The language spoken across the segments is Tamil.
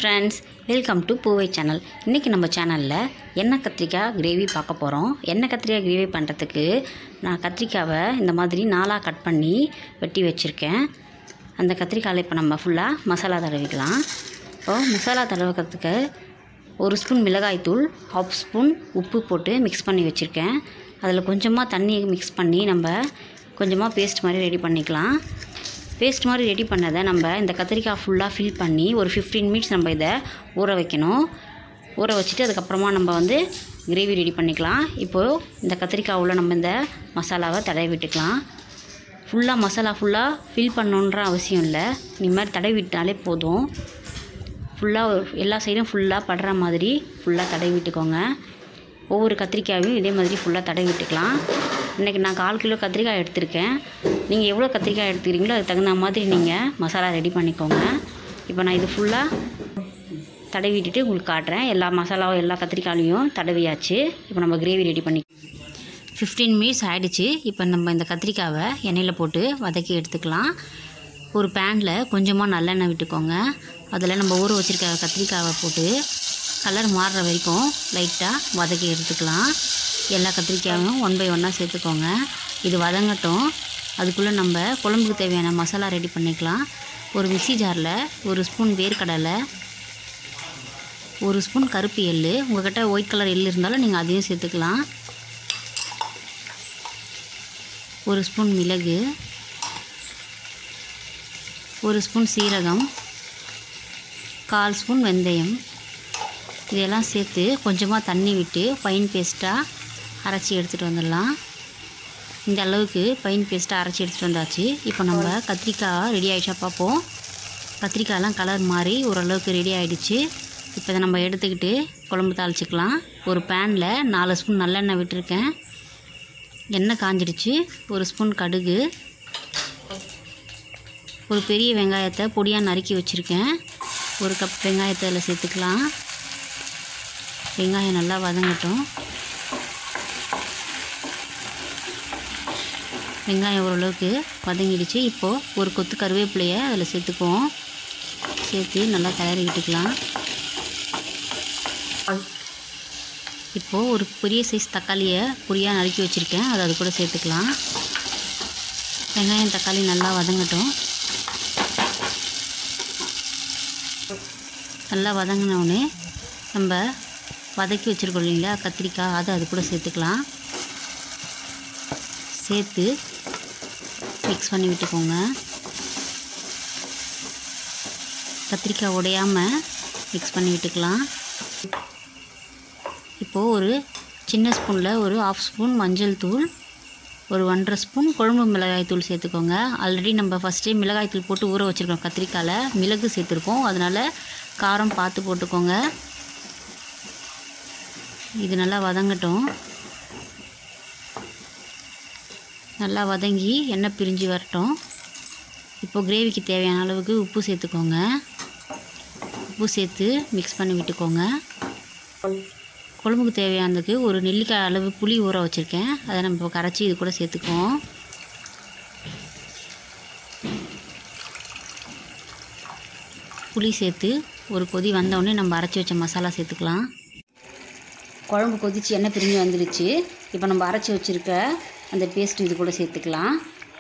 friends welcome to Poovai channel இன்றைக்கி நம்ம சேனலில் எண்ணெய் கத்திரிக்காய் கிரேவி பார்க்க போகிறோம் எண்ணெய் கத்திரிக்காய் கிரேவி பண்ணுறதுக்கு நான் கத்திரிக்காவை இந்த மாதிரி நாலாக கட் பண்ணி வெட்டி வச்சுருக்கேன் அந்த கத்திரிக்காயில் இப்போ நம்ம ஃபுல்லாக மசாலா தடவிக்கலாம் இப்போது மசாலா தடவுக்கிறதுக்கு ஒரு ஸ்பூன் மிளகாய்த்தூள் ஹாஃப் ஸ்பூன் உப்பு போட்டு மிக்ஸ் பண்ணி வச்சுருக்கேன் அதில் கொஞ்சமாக தண்ணி மிக்ஸ் பண்ணி நம்ம கொஞ்சமாக பேஸ்ட் மாதிரி ரெடி பண்ணிக்கலாம் பேஸ்ட் மாதிரி ரெடி பண்ணதை நம்ம இந்த கத்திரிக்காய் ஃபுல்லாக ஃபில் பண்ணி ஒரு ஃபிஃப்டீன் மினிட்ஸ் நம்ம இதை ஊற வைக்கணும் ஊற வச்சுட்டு அதுக்கப்புறமா நம்ம வந்து கிரேவி ரெடி பண்ணிக்கலாம் இப்போது இந்த கத்திரிக்காய் உள்ள நம்ம இந்த மசாலாவை தடவி விட்டுக்கலாம் ஃபுல்லாக மசாலா ஃபுல்லாக ஃபில் பண்ணணுன்ற அவசியம் இல்லை இந்த மாதிரி தடவி விட்டாலே போதும் ஃபுல்லாக எல்லா சைடும் ஃபுல்லாக படுற மாதிரி ஃபுல்லாக தடவி விட்டுக்கோங்க ஒவ்வொரு கத்திரிக்காயும் இதே மாதிரி ஃபுல்லாக தடவி விட்டுக்கலாம் இன்றைக்கி நான் கால் கிலோ கத்திரிக்காய் எடுத்திருக்கேன் நீங்கள் எவ்வளோ கத்திரிக்காய் எடுத்துக்கிறீங்களோ அதுக்கு தகுந்த மாதிரி நீங்கள் மசாலா ரெடி பண்ணிக்கோங்க இப்போ நான் இது ஃபுல்லாக தடவி விட்டுட்டு உங்களுக்கு காட்டுறேன் எல்லா மசாலாவும் எல்லா கத்திரிக்காயிலையும் தடவியாச்சு இப்போ நம்ம கிரேவி ரெடி பண்ணி ஃபிஃப்டீன் மினிட்ஸ் ஆகிடுச்சு இப்போ நம்ம இந்த கத்திரிக்காவை எண்ணெயில் போட்டு வதக்கி எடுத்துக்கலாம் ஒரு பேனில் கொஞ்சமாக நல்லெண்ணெய் விட்டுக்கோங்க அதில் நம்ம ஊற வச்சுருக்க கத்திரிக்காவை போட்டு கலர் மாறுற வரைக்கும் லைட்டாக வதக்கி எடுத்துக்கலாம் எல்லா கத்திரிக்காயும் ஒன் பை ஒன்னாக சேர்த்துக்கோங்க இது வதங்கட்டும் அதுக்குள்ளே நம்ம குழம்புக்கு தேவையான மசாலா ரெடி பண்ணிக்கலாம் ஒரு மிக்ஸி ஜாரில் ஒரு ஸ்பூன் வேர்க்கடலை ஒரு ஸ்பூன் கருப்பு எள்ளு உங்கள்கிட்ட ஒயிட் கலர் எள்ளு இருந்தாலும் நீங்கள் அதையும் சேர்த்துக்கலாம் ஒரு ஸ்பூன் மிளகு ஒரு ஸ்பூன் சீரகம் கால் ஸ்பூன் வெந்தயம் இதெல்லாம் சேர்த்து கொஞ்சமாக தண்ணி விட்டு பைன் பேஸ்ட்டாக அரைச்சி எடுத்துகிட்டு வந்துடலாம் இந்த அளவுக்கு பைன் பேஸ்ட்டாக அரைச்சி எடுத்துகிட்டு வந்தாச்சு இப்போ நம்ம கத்திரிக்காய் ரெடி ஆகிடுச்சா பார்ப்போம் கத்திரிக்காயெல்லாம் கலர் மாறி ஓரளவுக்கு ரெடி ஆகிடுச்சு இப்போ இதை நம்ம எடுத்துக்கிட்டு குழம்பு தாளிச்சிக்கலாம் ஒரு பேனில் நாலு ஸ்பூன் நல்லெண்ணெய் விட்டுருக்கேன் எண்ணெய் காஞ்சிடுச்சு ஒரு ஸ்பூன் கடுகு ஒரு பெரிய வெங்காயத்தை பொடியாக நறுக்கி வச்சுருக்கேன் ஒரு கப் வெங்காயத்தை அதில் சேர்த்துக்கலாம் வெங்காயம் நல்லா வதங்கட்டும் வெங்காயம் ஓரளவுக்கு வதங்கிடுச்சு இப்போது ஒரு கொத்து கருவேப்பிலையை அதில் சேர்த்துக்குவோம் சேர்த்து நல்லா கிளறி விட்டுக்கலாம் இப்போது ஒரு பெரிய சைஸ் தக்காளியை பொடியாக நறுக்கி வச்சுருக்கேன் அதை அது கூட சேர்த்துக்கலாம் வெங்காயம் தக்காளி நல்லா வதங்கட்டும் நல்லா வதங்கினோடனே நம்ம வதக்கி வச்சுருக்கோம் இல்லைங்களா கத்திரிக்காய் அதை அது கூட சேர்த்துக்கலாம் சேர்த்து மிக்ஸ் பண்ணி விட்டுக்கோங்க கத்திரிக்காய் உடையாமல் மிக்ஸ் பண்ணி விட்டுக்கலாம் இப்போது ஒரு சின்ன ஸ்பூனில் ஒரு ஆஃப் ஸ்பூன் மஞ்சள் தூள் ஒரு ஒன்றரை ஸ்பூன் குழம்பு மிளகாய் தூள் சேர்த்துக்கோங்க ஆல்ரெடி நம்ம ஃபஸ்ட்டே மிளகாய் தூள் போட்டு ஊற வச்சுருக்கோம் கத்திரிக்காயில் மிளகு சேர்த்துருக்கோம் அதனால் காரம் பார்த்து போட்டுக்கோங்க இது நல்லா வதங்கட்டும் நல்லா வதங்கி எண்ணெய் பிரிஞ்சு வரட்டும் இப்போது கிரேவிக்கு தேவையான அளவுக்கு உப்பு சேர்த்துக்கோங்க உப்பு சேர்த்து மிக்ஸ் பண்ணி விட்டுக்கோங்க குழம்புக்கு தேவையானதுக்கு ஒரு நெல்லிக்காய் அளவு புளி ஊற வச்சுருக்கேன் அதை நம்ம கரைச்சி இது கூட சேர்த்துக்குவோம் புளி சேர்த்து ஒரு கொதி வந்தவுடனே நம்ம அரைச்சி வச்ச மசாலா சேர்த்துக்கலாம் குழம்பு கொதித்து எண்ணெய் பிரிஞ்சு வந்துடுச்சு இப்போ நம்ம அரைச்சி வச்சுருக்க அந்த பேஸ்ட் இது கூட சேர்த்துக்கலாம்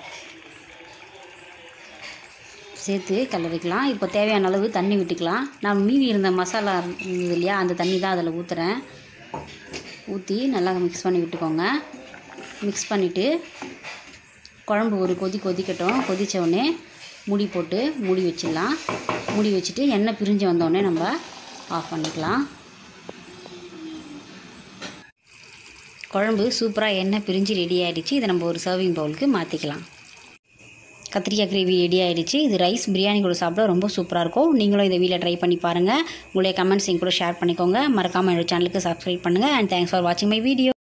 சேர்த்து கிளறிக்கலாம் இப்போ தேவையான அளவு தண்ணி விட்டுக்கலாம் நான் மீதி இருந்த மசாலா இருந்தது இல்லையா அந்த தண்ணி தான் அதில் ஊற்றுறேன் ஊற்றி நல்லா மிக்ஸ் பண்ணி விட்டுக்கோங்க மிக்ஸ் பண்ணிவிட்டு குழம்பு ஒரு கொதி கொதிக்கட்டும் கொதித்த உடனே மூடி போட்டு மூடி வச்சிடலாம் மூடி வச்சுட்டு எண்ணெய் பிரிஞ்சு வந்தோடனே நம்ம ஆஃப் பண்ணிக்கலாம் குழம்பு சூப்பராக எண்ணெய் பிரிஞ்சு ரெடி ஆகிடுச்சு இதை நம்ம ஒரு சர்விங் பவுலுக்கு மாற்றிக்கலாம் கத்திரிக்காய் கிரேவி ரெடி ஆகிடுச்சு இது ரைஸ் பிரியாணி கூட சாப்பிட ரொம்ப சூப்பராக இருக்கும் நீங்களும் இதை வீட்டில் ட்ரை பண்ணி பாருங்கள் உங்களுடைய கமெண்ட்ஸ் எங்க கூட ஷேர் பண்ணிக்கோங்க மறக்காமல் என்னோட சேனலுக்கு சப்ஸ்கிரைப் பண்ணுங்கள் அண்ட் தேங்க்ஸ் ஃபார் வாட்சிங் மை வீடியோ